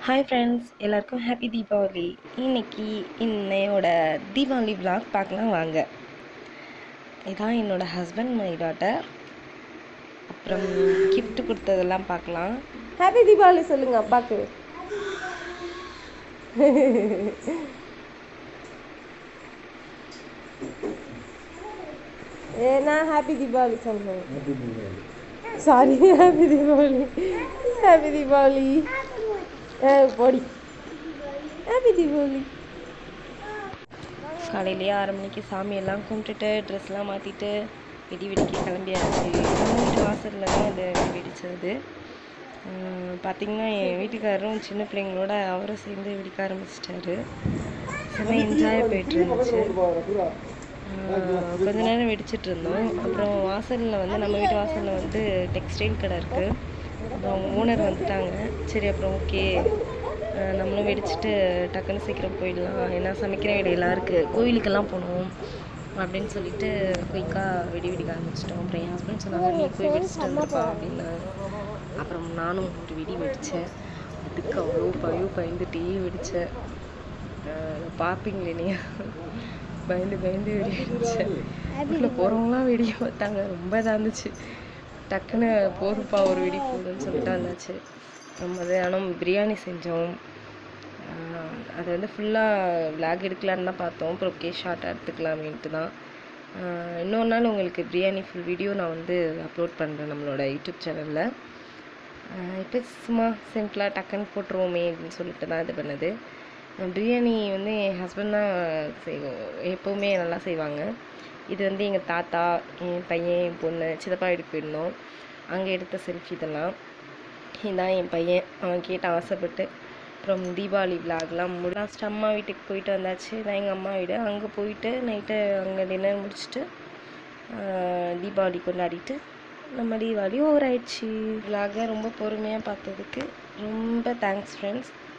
hi friends எல்லாருக்கும் happy Deepavali இன்னைக்கு இன்னையோட தீபாவளி vlog பார்க்கலாம் வாங்க இதான் என்னோட ஹஸ்பண்ட் மை டாட்டர் அப்புறம் gift கொடுத்ததெல்லாம் பார்க்கலாம் ஹாப்பி தீபாவளி சொல்லுங்க அப்பாக்கு ஏன்னா ஹாப்பி தீபாவளி சொல்லுங்க sorry happy Deepavali happy Deepavali ஏ, போடி ஹாப்பி தீபாவளி காலையிலேயே ஆறு மணிக்கு சாமியெல்லாம் கும்பிட்டுட்டு ட்ரெஸ்லாம் மாற்றிட்டு வெடி வெடிக்க கிளம்பியாச்சு நம்ம வீட்டு வாசலில் தான் இது வெடி வெடிச்சது உம், பார்த்தீங்கன்னா என் வீட்டுக்காரரும் சின்ன பிள்ளைங்களோட அவரும் சேர்ந்து வெடிக்க ஆரம்பிச்சிட்டாரு செம்ம என்ஜாய் போயிட்டு இருந்துச்சு ஆஹ் கொஞ்ச நேரம் வெடிச்சிட்டு இருந்தோம் அப்புறம் வாசலில் வந்து நம்ம வீட்டு வாசலில் வந்து டெக்ஸ்டைல் கடை இருக்குது அப்புறம் ஓனர் வந்துட்டாங்க சரி அப்புறம் ஓகே நம்மளும் வெடிச்சிட்டு டக்குன்னு சீக்கிரம் போயிடலாம் ஏன்னா சமைக்கிற வேலையெல்லாம் இருக்குது கோயிலுக்கெல்லாம் போகணும் அப்படின்னு சொல்லிட்டு குயிக்காக வெடி வெடிக்க ஆரம்பிச்சிட்டோம் அப்புறம் என் ஹஸ்பண்ட் சொன்னாங்க நீ போய் வெடிச்சிட்டு வந்துருப்பா அப்படின்னாங்க அப்புறம் நானும் ஒரு வெடி வெடித்தேன் அதுக்கு அவ்வளோ பயம் பயந்துட்டே வெடித்தேன் பார்ப்பீங்களே நீ பயந்து பயந்து வெடி வெடிச்சேன் வீட்டில் போகிறவங்களாம் வெடிக்க பார்த்தாங்க ரொம்ப இதாக இருந்துச்சு டக்குன்னு போதுப்பா ஒரு வெடி போடுன்னு சொல்லிட்டு வந்தாச்சு நம்ம மதியானம் பிரியாணி செஞ்சோம் ஆஹ் அது வந்து ஃபுல்லாக விளாக் எடுக்கலான்னு தான் பார்த்தோம் அப்புறம் ஓகே ஷார்ட்டாக எடுத்துக்கலாமேன்ட்டு தான் ஆஹ் இன்னொரு நாள் உங்களுக்கு பிரியாணி ஃபுல் வீடியோ நான் வந்து அப்லோட் பண்ணுறேன் நம்மளோட யூடியூப் சேனலில் இப்போ சும்மா சிம்பிளாக டக்குன்னு போட்டுருவோமே அப்படின்னு சொல்லிட்டு தான் இது பண்ணது அஹ் பிரியாணி வந்து என் ஹஸ்பண்ட் தான் செய்வோம் எப்போவுமே நல்லா செய்வாங்க இது வந்து எங்கள் தாத்தா என் பையன் என் பொண்ணு சித்தப்பா வீட்டுக்கு போயிருந்தோம் அங்கே எடுத்த செல்ஃபி இதெல்லாம் இதான் என் பையன் அவன் கேட்டு ஆசைப்பட்டு அப்புறம் தீபாவளி விலாக்லாம் முடி லாஸ்ட் அம்மா வீட்டுக்கு போயிட்டு வந்தாச்சு இதான் எங்கள் அம்மா வீடு அங்கே போயிட்டு நைட்டு அங்கே டின்னர் முடிச்சுட்டு ஆஹ் தீபாவளி கொண்டாடிட்டு நம்ம தீபாவளி ஓவர் ஆயிடுச்சு விலாகை ரொம்ப பொறுமையாக பார்த்ததுக்கு ரொம்ப தேங்க்ஸ் ஃப்ரெண்ட்ஸ்